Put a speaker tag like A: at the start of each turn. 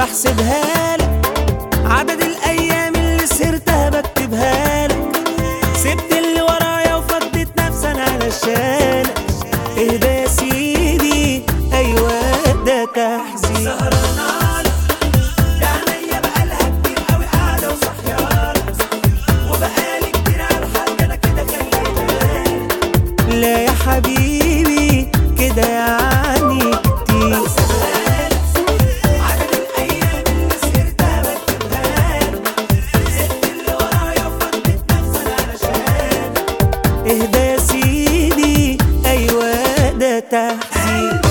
A: بحسبها لك عدد الايام اللي سهرتها بكتبها لك سبت اللي ورايا وفضيت نفسي انا علشانك اهدى يا سيدي ايوه ده تحزين سهرانة ده عينيا بقالها كتير قوي قاعدة وصحيانة وبقالي كتير على الحاجة انا كده خليتها لا يا حبيبي كده يعني كتير عدد الايام اللي سهرتها بكتبها لك سبت اللي ورايا وفضيت نفسي انا علشانك اهدى يا سيدي ايوه ده تحزين